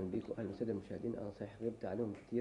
بيكم اهلا بالساده المشاهدين انا صحيح غبت عليهم كتير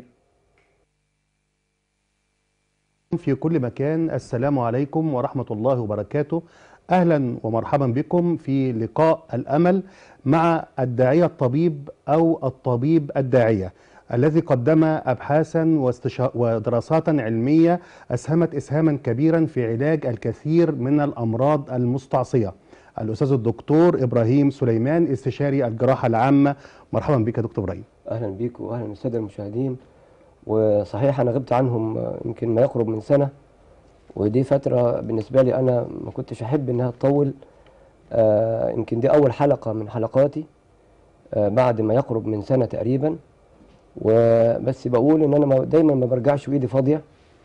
في كل مكان السلام عليكم ورحمة الله وبركاته أهلا ومرحبا بكم في لقاء الأمل مع الداعية الطبيب أو الطبيب الداعية الذي قدم أبحاثا واستشا- ودراسات علمية أسهمت إسهاما كبيرا في علاج الكثير من الأمراض المستعصية الأستاذ الدكتور إبراهيم سليمان استشاري الجراحة العامة مرحبا بك يا دكتور إبراهيم اهلا بيكم واهلا بالساده المشاهدين وصحيح انا غبت عنهم آه، يمكن ما يقرب من سنه ودي فتره بالنسبه لي انا ما كنتش احب انها تطول آه، يمكن دي اول حلقه من حلقاتي آه، بعد ما يقرب من سنه تقريبا وبس بقول ان انا ما- دايما ما برجعش وايدي فاضيه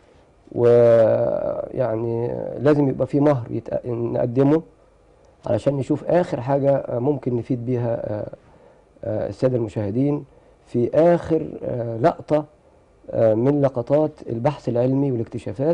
ويعني لازم يبقى في مهر يتق- نقدمه علشان نشوف اخر حاجه آه، ممكن نفيد بيها آه، آه، الساده المشاهدين في اخر آه، لقطه آه، من لقطات البحث العلمي والاكتشافات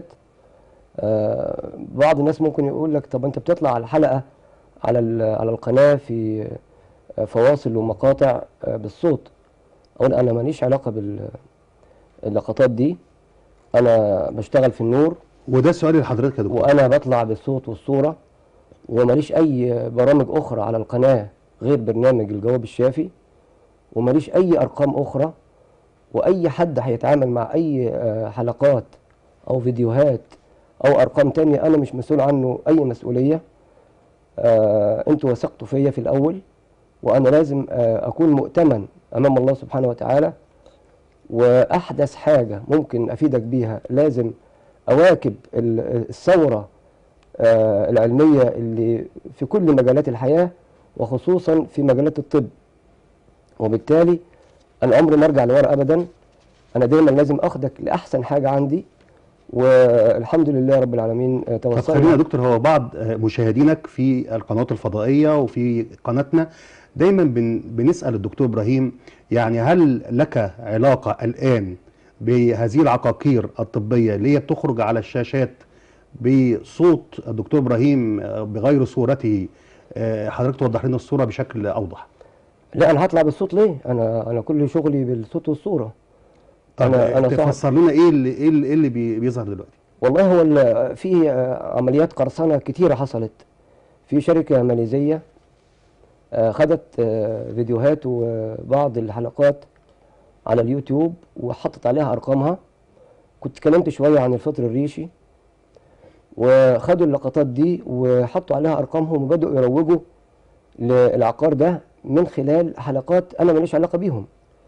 آه، بعض الناس ممكن يقول لك طب انت بتطلع على الحلقه على ال- على القناه في آه، فواصل ومقاطع آه، بالصوت اقول انا ماليش علاقه باللقطات دي انا بشتغل في النور وده سؤالي لحضرتك يا دكتور وانا بطلع بالصوت والصوره وماليش اي برامج اخرى على القناه غير برنامج الجواب الشافي وماليش اي ارقام اخرى واي حد هيتعامل مع اي آه، حلقات او فيديوهات او ارقام تانية انا مش مسؤول عنه اي مسؤوليه آه، انتوا وثقتوا فيا في الاول وانا لازم آه، اكون مؤتمن امام الله سبحانه وتعالى واحدث حاجه ممكن افيدك بيها لازم اواكب ال- الثوره آه، العلميه اللي في كل مجالات الحياه وخصوصا في مجالات الطب وبالتالي انا عمري ما ارجع لورا ابدا انا دايما لازم اخدك لاحسن حاجه عندي والحمد لله رب العالمين آه، طب خلينا يا توصلنا دكتور هو بعض آه، مشاهدينك في القنوات الفضائية وفي قناتنا دايما بن بنسأل الدكتور إبراهيم يعني هل لك علاقة الآن بهذه العقاقير الطبية اللي هي بتخرج على الشاشات بصوت الدكتور إبراهيم آه، بغير صورته آه، حضرتك توضح لنا الصورة بشكل أوضح لا انا هطلع بالصوت ليه انا انا كل شغلي بالصوت والصوره طب أنا- أنا صاحب- تفسر لنا إيه اللي إيه اللي, إيه اللي بي- بيظهر دلوقتي والله هو ال- في آه، عمليات قرصنة كتيرة حصلت في شركة ماليزية آه، خدت آه، فيديوهات وبعض الحلقات على اليوتيوب وحطت عليها أرقامها كنت اتكلمت شوية عن الفطر الريشي وخدوا اللقطات دي وحطوا عليها أرقامهم وبدأوا يروجوا للعقار ده من خلال حلقات أنا ماليش علاقة بيهم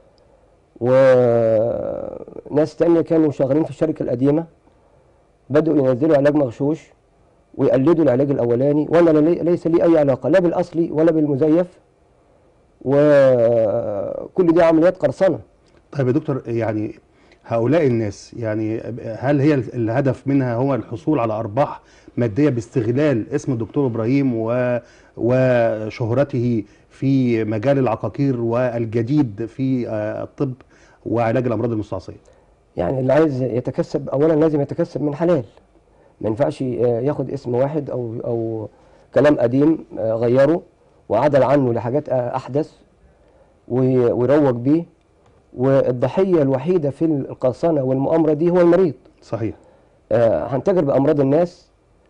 وناس تانية كانوا شغالين في الشركة القديمة بدأوا ينزلوا علاج مغشوش ويقلدوا العلاج الأولاني وأنا لي- ليس لي أي علاقة لا بالأصلي ولا بالمزيف وكل دي عمليات قرصنة طيب يا دكتور يعني هؤلاء الناس يعني هل هي الهدف منها هو الحصول على ارباح ماديه باستغلال اسم الدكتور ابراهيم و وشهرته في مجال العقاقير والجديد في آه، الطب وعلاج الامراض المستعصيه يعني اللي عايز يتكسب أولا لازم يتكسب من حلال ما ينفعش آه، ياخد اسم واحد أو أو كلام قديم آه، غيره وعدل عنه لحاجات آه، أحدث وي- ويروج بيه والضحية الوحيدة في القرصنة والمؤامرة دي هو المريض صحيح آه، هنتاجر بامراض الناس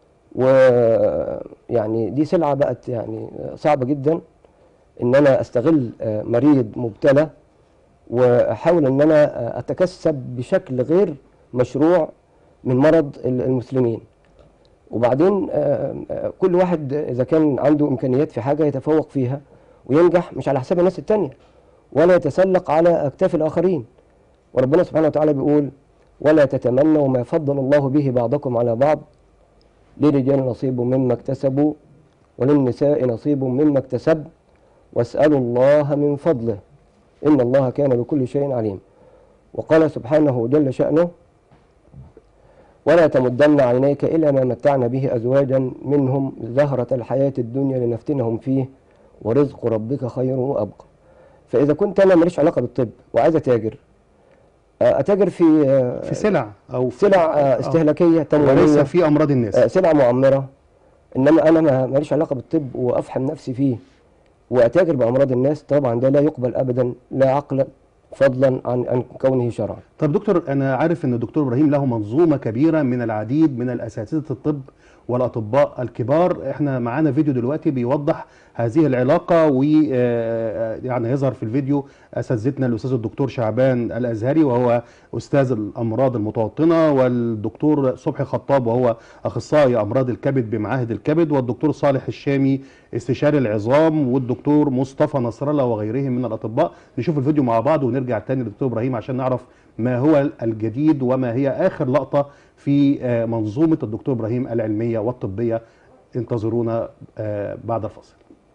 ويعني دي سلعه بقت يعني صعبه جدا ان انا استغل آه، مريض مبتلى واحاول ان انا آه، اتكسب بشكل غير مشروع من مرض ال- المسلمين وبعدين آه، آه، كل واحد اذا كان عنده امكانيات في حاجه يتفوق فيها وينجح مش على حساب الناس التانيه ولا يتسلق على اكتاف الاخرين وربنا سبحانه وتعالى بيقول ولا تتمنوا ما فضل الله به بعضكم على بعض للرجال نصيب مما اكتسبوا وللنساء نصيب مما اكتسب واسألوا الله من فضله إن الله كان بكل شيء عليم وقال سبحانه جل شأنه ولا تمدن عينيك إلى ما متعنا به أزواجا منهم زهرة الحياة الدنيا لنفتنهم فيه ورزق ربك خير وأبقى فإذا كنت أنا ماليش علاقة بالطب وعايز أتاجر آه، أتاجر في آه، في سلع او في سلع آه، استهلاكية وليس تموينية في امراض الناس آه، سلع معمرة إنما أنا ما- ماليش علاقة بالطب وأفحم نفسي فيه واتاجر بامراض الناس طبعا ده لا يقبل ابدا لا عقلا فضلا عن عن كونه شرعا طب دكتور انا عارف ان الدكتور ابراهيم له منظومه كبيره من العديد من الاساتذه الطب والاطباء الكبار احنا معانا فيديو دلوقتي بيوضح هذه العلاقه ويعني يظهر في الفيديو اساتذتنا الاستاذ الدكتور شعبان الازهري وهو استاذ الامراض المتوطنه والدكتور صبحي خطاب وهو اخصائي امراض الكبد بمعاهد الكبد والدكتور صالح الشامي استشاري العظام والدكتور مصطفى نصر الله وغيرهم من الاطباء نشوف الفيديو مع بعض ونرجع تاني للدكتور ابراهيم عشان نعرف ما هو الجديد وما هي اخر لقطه في آه، منظومه الدكتور ابراهيم العلميه والطبيه انتظرونا آه، بعد الفاصل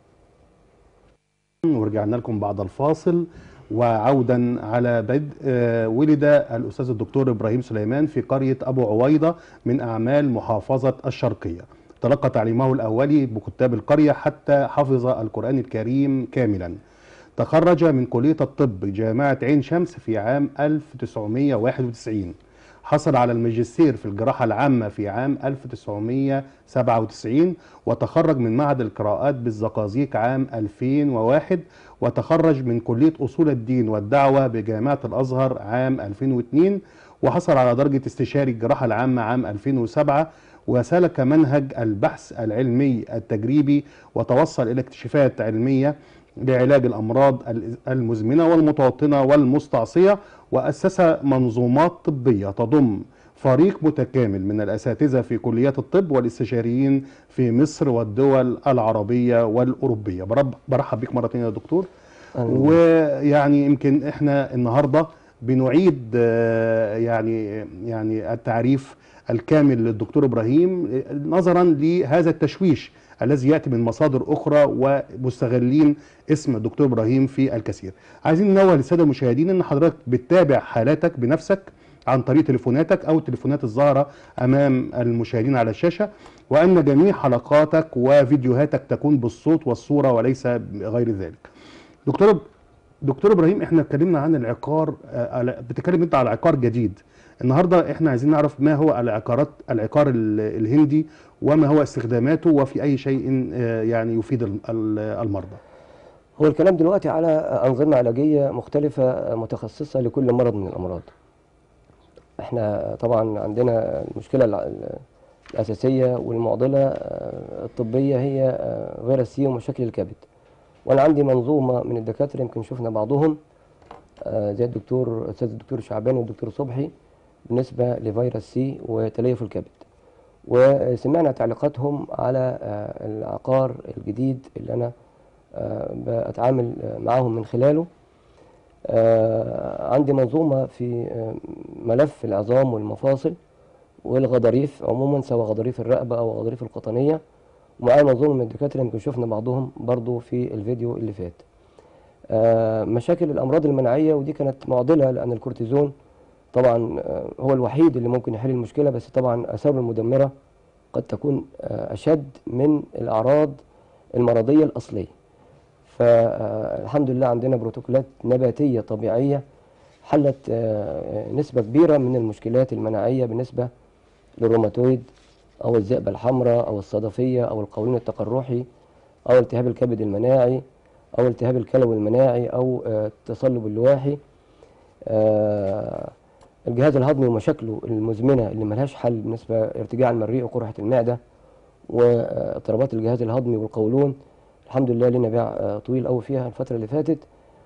ورجعنا لكم بعد الفاصل وعودا على بدء آه، ولد الاستاذ الدكتور ابراهيم سليمان في قريه ابو عويضه من اعمال محافظه الشرقيه تلقى تعليمه الاولي بكتاب القريه حتى حفظ القران الكريم كاملا تخرج من كليه الطب جامعه عين شمس في عام 1991 حصل على الماجستير في الجراحة العامة في عام 1997 وتخرج من معهد القراءات بالزقازيق عام 2001 وتخرج من كلية أصول الدين والدعوة بجامعة الأزهر عام 2002 وحصل على درجة استشاري الجراحة العامة عام 2007 وسلك منهج البحث العلمي التجريبي وتوصل إلى اكتشافات علمية لعلاج الأمراض المزمنة والمتوطنة والمستعصية وأسس منظومات طبية تضم فريق متكامل من الأساتذة في كليات الطب والاستشاريين في مصر والدول العربية والأوروبية برب- برحب بك مرة تانية يا دكتور أهلاً. ويعني يمكن احنا النهارده بنعيد آه، يعني يعني التعريف الكامل للدكتور ابراهيم آه، نظرا لهذا التشويش الذي ياتي من مصادر اخرى ومستغلين اسم الدكتور ابراهيم في الكثير. عايزين ننوه للساده المشاهدين ان حضرتك بتتابع حالاتك بنفسك عن طريق تليفوناتك او التليفونات الظاهره امام المشاهدين على الشاشه وان جميع حلقاتك وفيديوهاتك تكون بالصوت والصوره وليس غير ذلك. دكتور دكتور ابراهيم احنا اتكلمنا عن العقار آه، على- بتتكلم انت على عقار جديد النهارده احنا عايزين نعرف ما هو العقارات العقار ال- الهندي وما هو استخداماته وفي اي شيء آه، يعني يفيد ال- ال- المرضى هو الكلام دلوقتي على أنظمة علاجية مختلفة متخصصة لكل مرض من الأمراض احنا طبعا عندنا المشكلة الع- ال- الأساسية والمعضلة آه، الطبية هي آه، فيروس سي ومشاكل الكبد وأنا عندي منظومة من الدكاترة يمكن شفنا بعضهم آه، زي الدكتور أستاذ الدكتور شعبان والدكتور صبحي بالنسبة لفيروس سي وتليف الكبد وسمعنا تعليقاتهم على آه، العقار الجديد اللي أنا آه، بتعامل آه، معاهم من خلاله آه، عندي منظومة في آه، ملف العظام والمفاصل والغضاريف عموما سواء غضاريف الرقبة أو غضاريف القطنية ومعايا منظومة من الدكاترة يمكن شفنا بعضهم برضو في الفيديو اللي فات آه، مشاكل الأمراض المناعية ودي كانت معضلة لأن الكورتيزون طبعا آه، هو الوحيد اللي ممكن يحل المشكلة بس طبعا آثاره المدمرة قد تكون آه، أشد من الأعراض المرضية الأصلية فالحمد لله عندنا بروتوكولات نباتية طبيعية حلت آه، نسبة كبيرة من المشكلات المناعية بالنسبة للروماتويد أو الذئبة الحمراء أو الصدفية أو القولون التقرحي أو التهاب الكبد المناعي أو التهاب الكلوي المناعي أو آه، التصلب اللواحي آه، الجهاز الهضمي ومشاكله المزمنة اللي ملهاش حل بالنسبة ارتجاع المريء وقرحة المعدة واضطرابات الجهاز الهضمي والقولون الحمد لله لنا باع آه، طويل قوي فيها الفترة اللي فاتت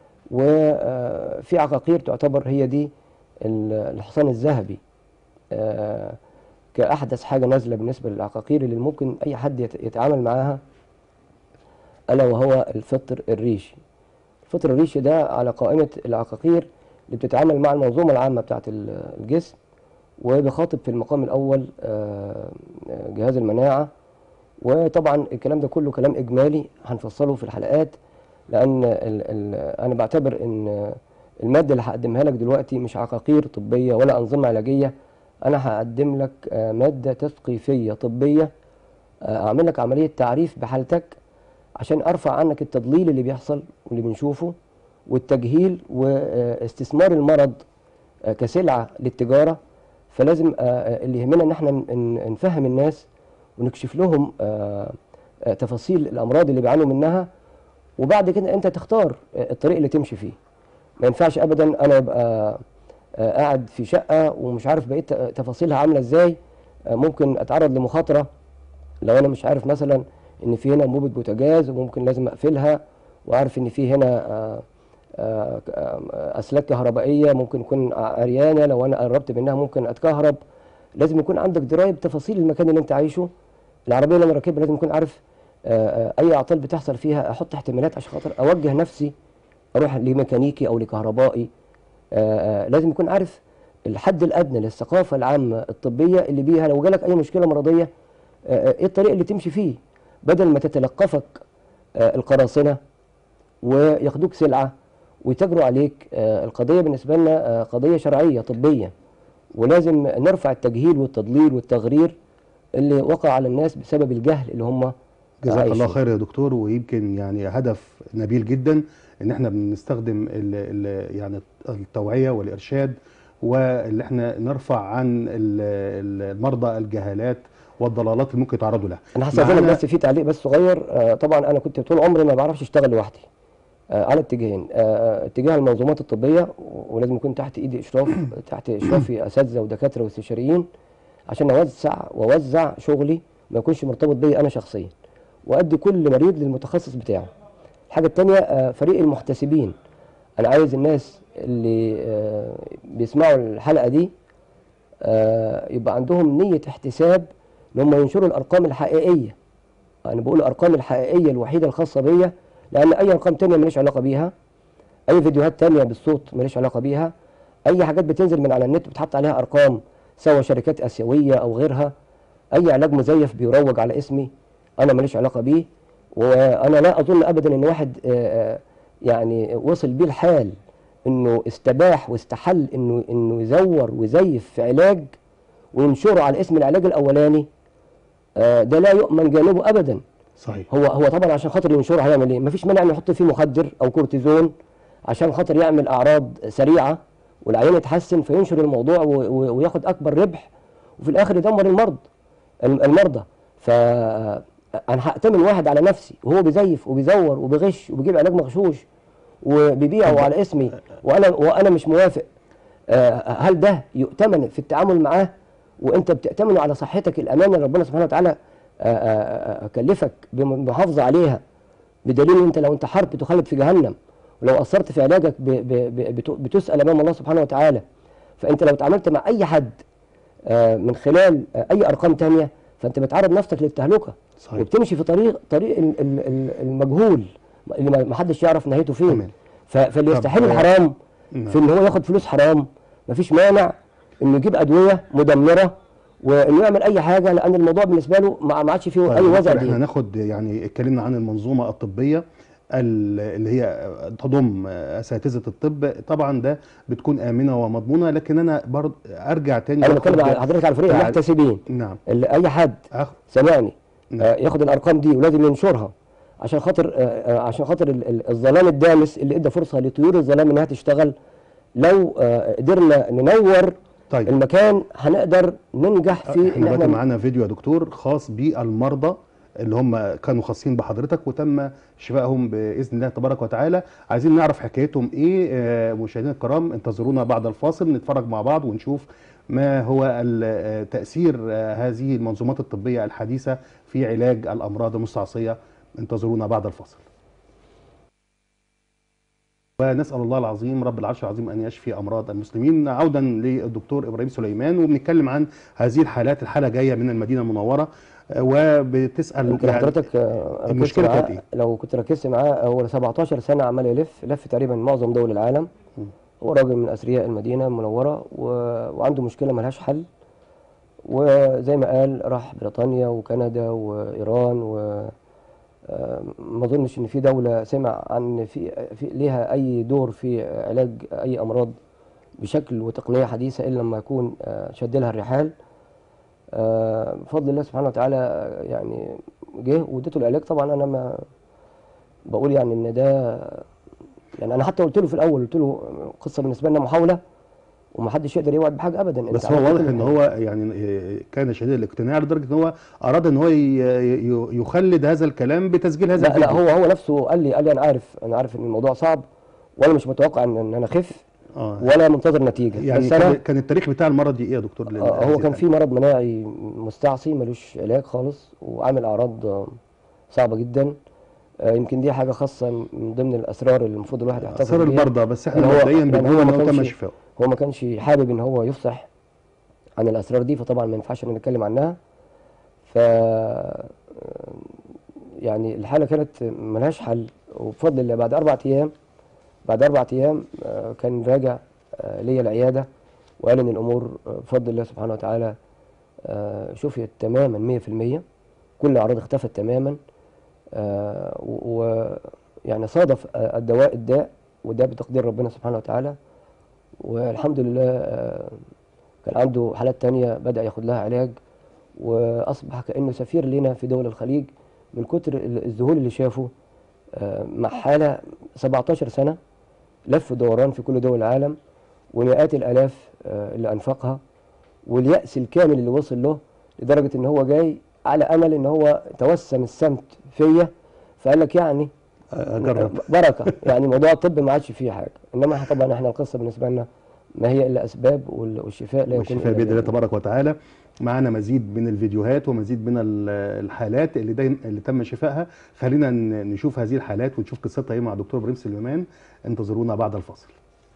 وفي عقاقير تعتبر هي دي ال- الحصان الذهبي آه، كأحدث حاجة نازلة بالنسبة للعقاقير اللي ممكن أي حد يت- يتعامل معاها ألا وهو الفطر الريشي الفطر الريشي ده على قائمة العقاقير اللي بتتعامل مع المنظومة العامة بتاعة ال- الجسم وبخاطب في المقام الأول آه، آه، جهاز المناعة وطبعا الكلام ده كله كلام إجمالي هنفصله في الحلقات لأن ال ال أنا بعتبر إن المادة اللي هقدمها لك دلوقتي مش عقاقير طبية ولا أنظمة علاجية أنا هقدم لك آه، مادة تثقيفية طبية آه، أعمل لك عملية تعريف بحالتك عشان أرفع عنك التضليل اللي بيحصل واللي بنشوفه والتجهيل واستثمار المرض آه، كسلعة للتجارة فلازم آه، آه، اللي يهمنا ان احنا ن- نفهم الناس ونكشف لهم آه، آه، تفاصيل الامراض اللي بيعانوا منها وبعد كده انت تختار آه، الطريق اللي تمشي فيه ما ينفعش ابدا انا ابقى آه، قاعد في شقه ومش عارف بقيه تفاصيلها عامله ازاي آه، ممكن اتعرض لمخاطره لو انا مش عارف مثلا ان في هنا انبوبه بوتاجاز وممكن لازم اقفلها وعارف ان في هنا آه، آه، آه، اسلاك كهربائيه ممكن تكون عريانه لو انا قربت منها ممكن اتكهرب لازم يكون عندك درايه بتفاصيل المكان اللي انت عايشه العربيه اللي انا راكبها لازم اكون عارف آه، آه، اي اعطال بتحصل فيها احط احتمالات عشان خاطر اوجه نفسي اروح لميكانيكي او لكهربائي آه، آه، لازم يكون عارف الحد الادنى للثقافه العامه الطبيه اللي بيها لو جالك اي مشكله مرضيه آه، آه، ايه الطريق اللي تمشي فيه بدل ما تتلقفك آه، القراصنه وياخدوك سلعه ويتاجروا عليك آه، القضيه بالنسبه لنا آه، قضيه شرعيه طبيه ولازم نرفع التجهيل والتضليل والتغرير اللي وقع على الناس بسبب الجهل اللي هم جزاك الله عايشين. خير يا دكتور ويمكن يعني هدف نبيل جدا ان احنا بنستخدم ال ال يعني التوعيه والارشاد واللي احنا نرفع عن ال- ال- المرضى الجهالات والضلالات اللي ممكن يتعرضوا لها انا هستاذنك معانا- بس في تعليق بس صغير آه، طبعا انا كنت طول عمري ما بعرفش اشتغل لوحدي آه، على اتجاهين آه، اتجاه المنظومات الطبيه ولازم يكون تحت ايدي اشراف تحت اشرافي اساتذه ودكاتره واستشاريين عشان اوزع واوزع شغلي ما يكونش مرتبط بيا انا شخصيا وادي كل مريض للمتخصص بتاعه الحاجه الثانيه فريق المحتسبين انا عايز الناس اللي آه، بيسمعوا الحلقه دي آه، يبقى عندهم نيه احتساب ان هم ينشروا الارقام الحقيقيه انا بقول الارقام الحقيقيه الوحيده الخاصه بيا لان اي ارقام تانية ماليش علاقه بيها اي فيديوهات تانية بالصوت ماليش علاقه بيها اي حاجات بتنزل من على النت بتحط عليها ارقام سواء شركات اسيويه او غيرها اي علاج مزيف بيروج على اسمي انا ماليش علاقه بيه وانا لا اظن ابدا ان واحد آه، آه، يعني وصل بيه الحال انه استباح واستحل انه انه يزور ويزيف في علاج وينشره على اسم العلاج الاولاني آه، ده لا يؤمن جانبه ابدا صحيح هو هو طبعا عشان خاطر ينشره هيعمل ايه؟ مفيش مانع انه يحط فيه مخدر او كورتيزون عشان خاطر يعمل اعراض سريعه والعيان يتحسن فينشر الموضوع و- و- وياخد اكبر ربح وفي الاخر يدمر المرض الم- المرضى ف انا هأتمن واحد على نفسي وهو بيزيف وبيزور وبيغش وبيجيب علاج مغشوش وبيبيعه على اسمي وانا وانا مش موافق آه، هل ده يؤتمن في التعامل معاه وانت بتأتمنه على صحتك الامانه اللي ربنا سبحانه وتعالى آه، آه، آه، كلفك بمحافظه عليها بدليل ان انت لو انتحرت تخلد في جهنم ولو قصرت في علاجك ب- ب- ب- بت- بتسال امام الله سبحانه وتعالى فانت لو تعاملت مع اي حد آه، من خلال آه، اي ارقام تانية فانت بتعرض نفسك للتهلكه صحيح. وبتمشي في طريق طريق ال- ال- ال- المجهول اللي ما- ما حدش يعرف نهايته فين تمام. ف- فاللي طب، يستحيل آه، الحرام نعم. في ان هو ياخد فلوس حرام مفيش مانع انه يجيب ادويه مدمره وانه يعمل اي حاجه لان الموضوع بالنسبه له ما ما عادش فيه طيب اي وزع دكتور، احنا ديني ناخد يعني اتكلمنا عن المنظومه الطبيه ال- اللي هي تضم اساتذه الطب طبعا ده بتكون امنه ومضمونه لكن انا برضه ارجع تاني انا وآخد بتكلم على حضرتك على فريق تعال- المحتسبين نعم اللي اي حد أخ... سامعني نعم. آه، ياخد الارقام دي ولازم ينشرها عشان خاطر آه، آه، عشان خاطر ال- ال- الظلام الدامس اللي ادى فرصه لطيور الظلام انها تشتغل لو آه، قدرنا ننور طيب المكان هنقدر ننجح في احنا ان دلوقتي احنا معانا فيديو يا دكتور خاص بالمرضى اللي هم كانوا خاصين بحضرتك وتم شفائهم باذن الله تبارك وتعالى عايزين نعرف حكايتهم ايه آه، مشاهدينا الكرام انتظرونا بعد الفاصل نتفرج مع بعض ونشوف ما هو ال- آه، تاثير آه، هذه المنظومات الطبيه الحديثه في علاج الامراض المستعصيه انتظرونا بعد الفاصل ونسأل الله العظيم رب العرش العظيم أن يشفي أمراض المسلمين عودا للدكتور إبراهيم سليمان وبنتكلم عن هذه الحالات الحالة جاية من المدينة المنورة آه، وبتسأل يمكن يعني حضرتك آه، ركزت المشكلة معاه- كانت إيه؟ لو كنت ركزت معاه هو 17 سنه عمال يلف لف تقريبا معظم دول العالم م. هو راجل من اثرياء المدينه المنوره و... وعنده مشكله ملهاش حل وزي ما قال راح بريطانيا وكندا وايران و آه، ما اظنش ان في دوله سمع عن في في ليها اي دور في علاج اي امراض بشكل وتقنيه حديثه الا لما يكون آه، شد لها الرحال آه، بفضل الله سبحانه وتعالى آه، يعني جه واديته العلاج طبعا انا ما بقول يعني ان ده يعني انا حتى قلت له في الاول قلت له قصه بالنسبه لنا محاوله ومحدش يقدر يوعد بحاجه ابدا بس أنت هو عملت واضح كل ان حاجة. هو يعني آه، كان شديد الاقتناع لدرجه ان هو اراد ان هو ي- ي- يخلد هذا الكلام بتسجيل هذا لا لا الفيديو هو هو نفسه قال لي قال لي انا عارف انا عارف ان الموضوع صعب وانا مش متوقع ان ان انا اخف اه ولا منتظر نتيجه يعني بس كان, انا كان التاريخ بتاع المرض دي ايه يا دكتور لل- آه، هو هذه كان الحالة؟ في مرض مناعي مستعصي ملوش علاج خالص وعامل اعراض آه، صعبه جدا آه، يمكن دي حاجه خاصه من ضمن الاسرار اللي المفروض الواحد يحتفظ اثار بيها المرضى بس احنا يعني هو- مبدئيا يعني بنقول هو ان ما هو تم كانش- شفائه هو ما كانش حابب ان هو يفصح عن الاسرار دي فطبعا ما ينفعش ان نتكلم عنها ف يعني الحاله كانت ملهاش حل وبفضل الله بعد اربع ايام بعد اربع ايام آه، كان راجع آه، ليا العياده وقال ان الامور آه، بفضل الله سبحانه وتعالى آه، شفيت تماما 100% كل الاعراض اختفت تماما ويعني صادف آه، الدواء الداء وده بتقدير ربنا سبحانه وتعالى والحمد لله آه، كان عنده حالات تانية بدأ ياخد لها علاج وأصبح كأنه سفير لنا في دول الخليج من كتر ال- الذهول اللي شافه آه، مع حالة 17 سنة لف دوران في كل دول العالم ومئات الآلاف آه، اللي أنفقها واليأس الكامل اللي وصل له لدرجة إن هو جاي على أمل إن هو توسم السمت فيا فقال لك يعني اجرب بركه يعني موضوع الطب ما عادش فيه حاجه انما طبعا احنا القصه بالنسبه لنا ما هي الا اسباب وال- والشفاء لا يكون والشفاء إلا باذن الله بإذن تبارك وتعالى معانا مزيد من الفيديوهات ومزيد من ال- الحالات اللي دايم اللي تم شفائها خلينا ن- نشوف هذه الحالات ونشوف قصتها ايه مع دكتور ابراهيم سليمان انتظرونا بعد الفاصل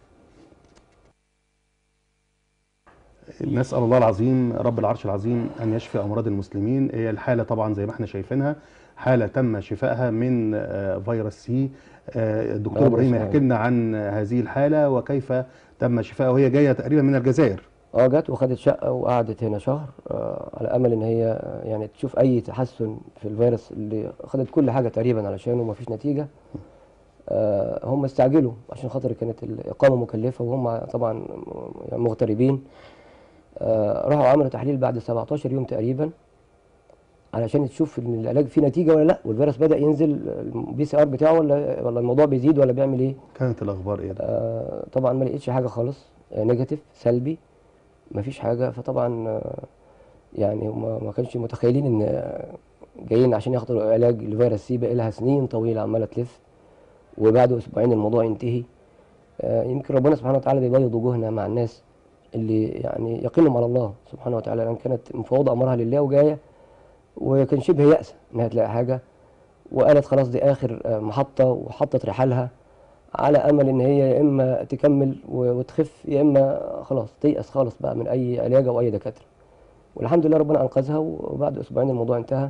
نسأل الله العظيم رب العرش العظيم أن يشفي أمراض المسلمين هي الحالة طبعا زي ما احنا شايفينها حالة تم شفائها من آه، فيروس سي آه، الدكتور آه، إبراهيم بس- يحكي لنا عن هذه الحالة وكيف تم شفائها وهي جاية تقريبا من الجزائر اه جت وخدت شقه وقعدت هنا شهر آه على امل ان هي آه، يعني تشوف اي تحسن في الفيروس اللي خدت كل حاجه تقريبا علشانه وما فيش نتيجه آه هم استعجلوا عشان خاطر كانت الاقامه مكلفه وهم طبعا م- يعني مغتربين آه راحوا عملوا تحليل بعد 17 يوم تقريبا علشان تشوف ان العلاج فيه نتيجه ولا لا والفيروس بدا ينزل البي سي ار بتاعه ولا ولا الموضوع بيزيد ولا بيعمل ايه كانت الأخبار إيه؟ آه، طبعا ما لقيتش حاجه خالص آه، نيجاتيف سلبي ما فيش حاجه فطبعا آه، يعني هم ما كانش متخيلين ان آه، جايين عشان ياخدوا علاج لفيروس سي بقى لها سنين طويله عماله تلف وبعد اسبوعين الموضوع ينتهي آه، يمكن ربنا سبحانه وتعالى بيبيض وجوهنا مع الناس اللي يعني يقينهم على الله سبحانه وتعالى لان كانت مفوضه امرها لله وجايه وكان شبه يأس انها تلاقي حاجه وقالت خلاص دي اخر آه، محطه وحطت رحالها على امل ان هي يا اما تكمل و- وتخف يا اما خلاص تيأس خالص بقى من اي علاج او اي دكاتره والحمد لله ربنا انقذها وبعد اسبوعين الموضوع انتهى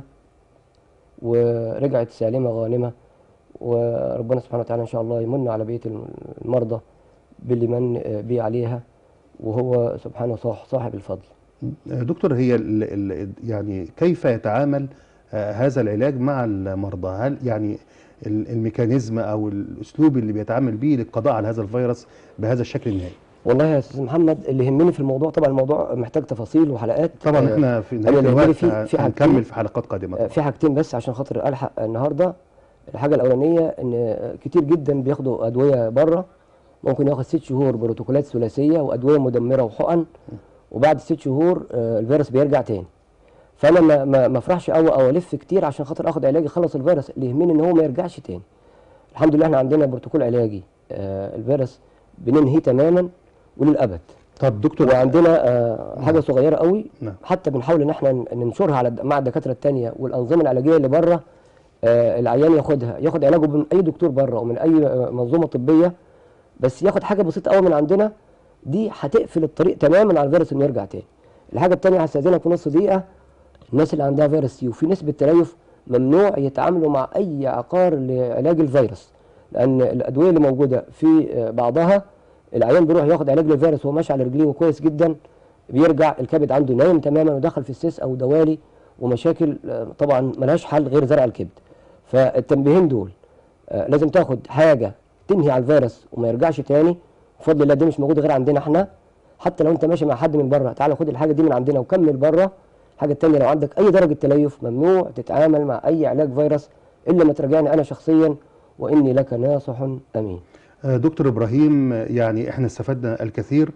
ورجعت سالمه غانمه وربنا سبحانه وتعالى ان شاء الله يمن على بقيه المرضى باللي من بيه عليها وهو سبحانه صاح- صاحب الفضل دكتور هي ال ال يعني كيف يتعامل آه، هذا العلاج مع المرضى هل يعني ال- الميكانيزم او الاسلوب اللي بيتعامل به للقضاء على هذا الفيروس بهذا الشكل النهائي والله يا استاذ محمد اللي يهمني في الموضوع طبعا الموضوع محتاج تفاصيل وحلقات طبعا آه، احنا في أنا نهايه اللي يهمني الوقت في- في حاجتين. هنكمل في حلقات قادمه آه، طبعا. في حاجتين بس عشان خاطر الحق النهارده الحاجه الاولانيه ان آه، كتير جدا بياخدوا ادويه بره ممكن ياخد ست شهور بروتوكولات ثلاثيه وادويه مدمره وحقن وبعد ست شهور آه، الفيروس بيرجع تاني فانا ما ما ما افرحش قوي او الف كتير عشان خاطر اخد علاج يخلص الفيروس اللي يهمني ان هو ما يرجعش تاني الحمد لله احنا عندنا بروتوكول علاجي آه، الفيروس بننهيه تماما وللابد طب دكتور وعندنا آه، حاجه صغيره قوي نعم. حتى بنحاول ان احنا ن- ننشرها على مع الدكاتره التانية والانظمه العلاجيه اللي بره آه، العيان ياخدها ياخد علاجه من اي دكتور بره او من اي آه، منظومه طبيه بس ياخد حاجه بسيطه قوي من عندنا دي هتقفل الطريق تماما على الفيروس انه يرجع تاني الحاجه التانية هستاذنك في نص دقيقه الناس اللي عندها فيروس سي وفي نسبه تليف ممنوع يتعاملوا مع اي عقار لعلاج الفيروس لان الادويه اللي موجوده في آه، بعضها العيان بيروح ياخد علاج للفيروس وهو ماشي على رجليه وكويس جدا بيرجع الكبد عنده نايم تماما ودخل في السيس او دوالي ومشاكل آه، طبعا ملهاش حل غير زرع الكبد فالتنبيهين دول آه، لازم تاخد حاجه تنهي على الفيروس وما يرجعش تاني بفضل الله دي مش موجوده غير عندنا احنا حتى لو انت ماشي مع حد من بره تعالى خد الحاجه دي من عندنا وكمل بره الحاجه التانيه لو عندك اي درجه تليف ممنوع تتعامل مع اي علاج فيروس الا ما تراجعني انا شخصيا واني لك ناصح امين آه، دكتور ابراهيم آه، يعني احنا استفدنا الكثير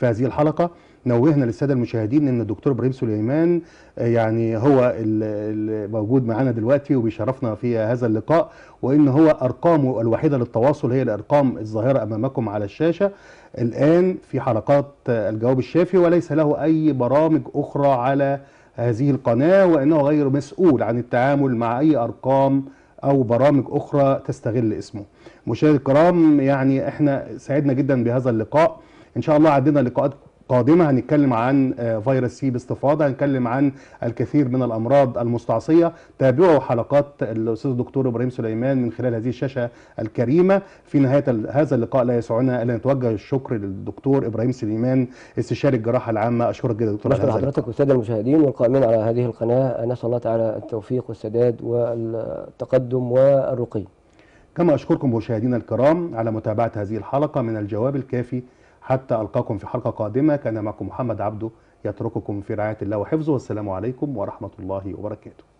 في هذه الحلقه نوهنا للساده المشاهدين ان الدكتور ابراهيم سليمان آه، يعني هو اللي موجود معانا دلوقتي وبيشرفنا في هذا اللقاء وان هو ارقامه الوحيده للتواصل هي الارقام الظاهره امامكم على الشاشه الان في حلقات آه، الجواب الشافي وليس له اي برامج اخرى على هذه القناه وانه غير مسؤول عن التعامل مع اي ارقام او برامج اخرى تستغل اسمه. مشاهدي الكرام يعني احنا سعدنا جدا بهذا اللقاء ان شاء الله عندنا لقاءات قادمه هنتكلم عن آه، فيروس سي باستفاضه هنتكلم عن الكثير من الامراض المستعصيه تابعوا حلقات الاستاذ الدكتور ابراهيم سليمان من خلال هذه الشاشه الكريمه في نهايه ال- هذا اللقاء لا يسعنا الا نتوجه الشكر للدكتور ابراهيم سليمان استشاري الجراحه العامه اشكرك جدا دكتور على نشكر هذا اللقاء. حضرتك والساده المشاهدين والقائمين على هذه القناه نسال الله تعالى التوفيق والسداد والتقدم والرقي كما أشكركم مشاهدينا الكرام على متابعة هذه الحلقة من الجواب الكافي حتى ألقاكم في حلقة قادمة كان معكم محمد عبده يترككم في رعاية الله وحفظه والسلام عليكم ورحمة الله وبركاته